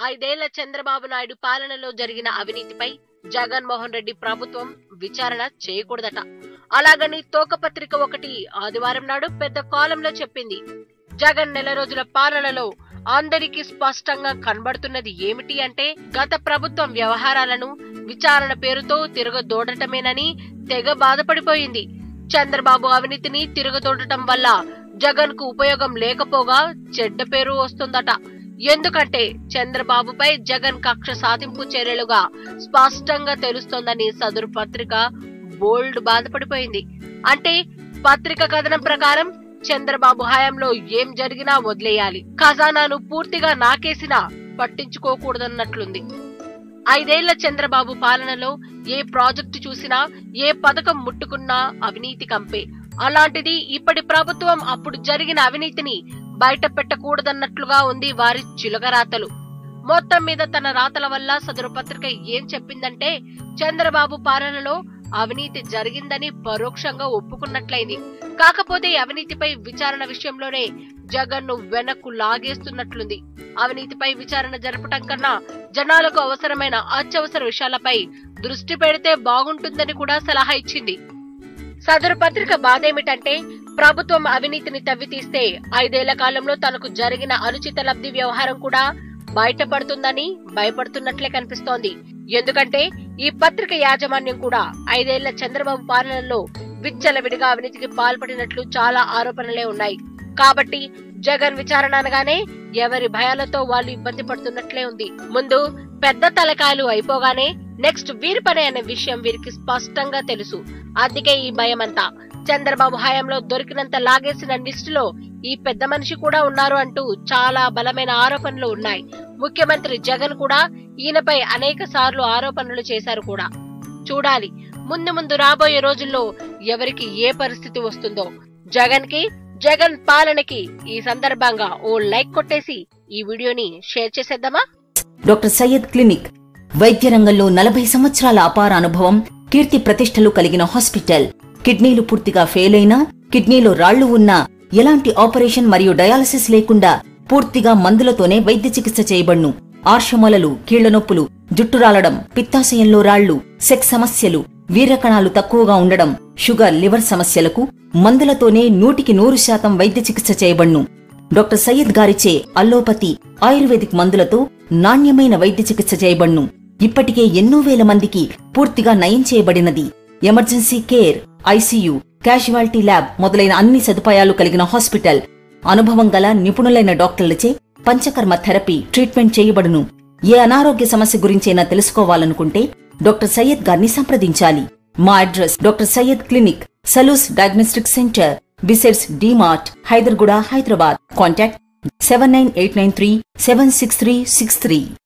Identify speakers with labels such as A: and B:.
A: ఐదేళ్ల చంద్రబాబు నాయుడు పాలనలో జరిగిన అవినీతిపై జగన్మోహన్ రెడ్డి ప్రభుత్వం విచారణ చేయకూడదట అలాగని తోకపత్రిక ఒకటి ఆదివారం నాడు పెద్ద కాలంలో చెప్పింది జగన్ నెల రోజుల పాలనలో అందరికీ స్పష్టంగా కనబడుతున్నది ఏమిటి అంటే గత ప్రభుత్వం వ్యవహారాలను విచారణ పేరుతో తిరగదోడటమేనని తెగ బాధపడిపోయింది చంద్రబాబు అవినీతిని తిరగదోడటం వల్ల జగన్ కు ఉపయోగం లేకపోగా చెడ్డ పేరు వస్తుందట ఎందుకంటే చంద్రబాబుపై జగన్ కక్ష సాధింపు చర్యలుగా స్పష్టంగా తెలుస్తోందని సదరు పత్రిక బోల్డ్ బాధపడిపోయింది అంటే పత్రిక కథనం ప్రకారం చంద్రబాబు హయాంలో ఏం జరిగినా వదిలేయాలి ఖజానాను పూర్తిగా నాకేసినా పట్టించుకోకూడదన్నట్లుంది ఐదేళ్ల చంద్రబాబు పాలనలో ఏ ప్రాజెక్టు చూసినా ఏ పథకం ముట్టుకున్నా అవినీతి కంపే అలాంటిది ఇప్పటి ప్రభుత్వం అప్పుడు జరిగిన అవినీతిని బయట పెట్టకూడదన్నట్లుగా ఉంది వారి చిలకరాతలు మొత్తం మీద తన రాతల వల్ల సదరు పత్రిక ఏం చెప్పిందంటే చంద్రబాబు పాలనలో అవినీతి జరిగిందని పరోక్షంగా ఒప్పుకున్నట్లయింది కాకపోతే అవినీతిపై విచారణ విషయంలోనే జగన్ ను వెనక్కు లాగేస్తున్నట్లుంది అవినీతిపై విచారణ జరపటం కన్నా జనాలకు అవసరమైన అత్యవసర విషయాలపై దృష్టి పెడితే బాగుంటుందని కూడా సలహా ఇచ్చింది సదరు పత్రిక బాధేమిటంటే ప్రభుత్వం అవినీతిని తవ్వితీస్తే ఐదేళ్ల కాలంలో తనకు జరిగిన అనుచిత లబ్ధి వ్యవహారం కూడా బయటపడుతుందని భయపడుతున్నట్లే కనిపిస్తోంది ఎందుకంటే ఈ పత్రిక యాజమాన్యం కూడా ఐదేళ్ల చంద్రబాబు పాలనలో విచ్చలవిడిగా అవినీతికి పాల్పడినట్లు చాలా ఆరోపణలే ఉన్నాయి కాబట్టి జగన్ విచారణ అనగానే ఎవరి భయాలతో వాళ్ళు ఇబ్బంది పడుతున్నట్లే ఉంది ముందు పెద్ద తలకాయలు అయిపోగానే నెక్స్ట్ వీరి పని అనే విషయం వీరికి స్పష్టంగా తెలుసు అందుకే ఈ భయం అంతా చంద్రబాబు హయాంలో దొరికినంత లాగేసిన లిస్టులో ఈ పెద్ద మనిషి కూడా ఉన్నారు అంటూ చాలా బలమైన ఆరోపణలు ఉన్నాయి ముఖ్యమంత్రి జగన్ కూడా ఈయనపై అనేక సార్లు ఆరోపణలు చేశారు కూడా చూడాలి ముందు ముందు రాబోయే రోజుల్లో ఎవరికి ఏ పరిస్థితి వస్తుందో జగన్ కి జగన్ పాలనకి ఈ సందర్భంగా ఓ లైక్ కొట్టేసి ఈ వీడియోని షేర్ చేసేద్దామా
B: డాక్టర్ సయ్యద్ క్లినిక్ వైద్య రంగంలో నలభై సంవత్సరాల అపార అనుభవం కీర్తి ప్రతిష్టలు కలిగిన హాస్పిటల్ కిడ్నీలు పూర్తిగా ఫెయిల్ అయినా కిడ్నీలో రాళ్లు ఉన్నా ఎలాంటి ఆపరేషన్ మరియు డయాలసిస్ లేకుండా పూర్తిగా మందులతోనే వైద్య చికిత్స చేయబడ్ను ఆర్షమొలలు కీళ్ల నొప్పులు జుట్టు రాలడం పిత్తాశయంలో రాళ్లు సెక్స్ సమస్యలు వీర్యకణాలు తక్కువగా ఉండడం షుగర్ లివర్ సమస్యలకు మందులతోనే నూటికి నూరు శాతం వైద్య చికిత్స చేయబడ్ను డాక్టర్ సయ్యద్ గారిచే అల్లోపతి ఆయుర్వేదిక్ మందులతో నాణ్యమైన వైద్య చికిత్స చేయబడ్ను ఇప్పటికే ఎన్నో వేల మందికి పూర్తిగా నయం చేయబడినది emergency care ICU casualty lab మొదలైన అన్ని సదుపాయాలు కలిగిన హాస్పిటల్ అనుభవం గల నిపుణులైన డాక్టర్లచే పంచకర్మ థెరపీ ట్రీట్మెంట్ చేయబడును ఏ అనారోగ్య సమస్య గురించైనా తెలుసుకోవాలనుకుంటే డాక్టర్ సయ్యద్ గారిని సంప్రదించాలి మా అడ్రస్ డాక్టర్ సయ్యద్ క్లినిక్ సలూస్ డయాగ్నోస్టిక్ సెంటర్ బిసెట్స్ DMart Hyderguda Hyderabad contact seven nine eight nine three seven six three six three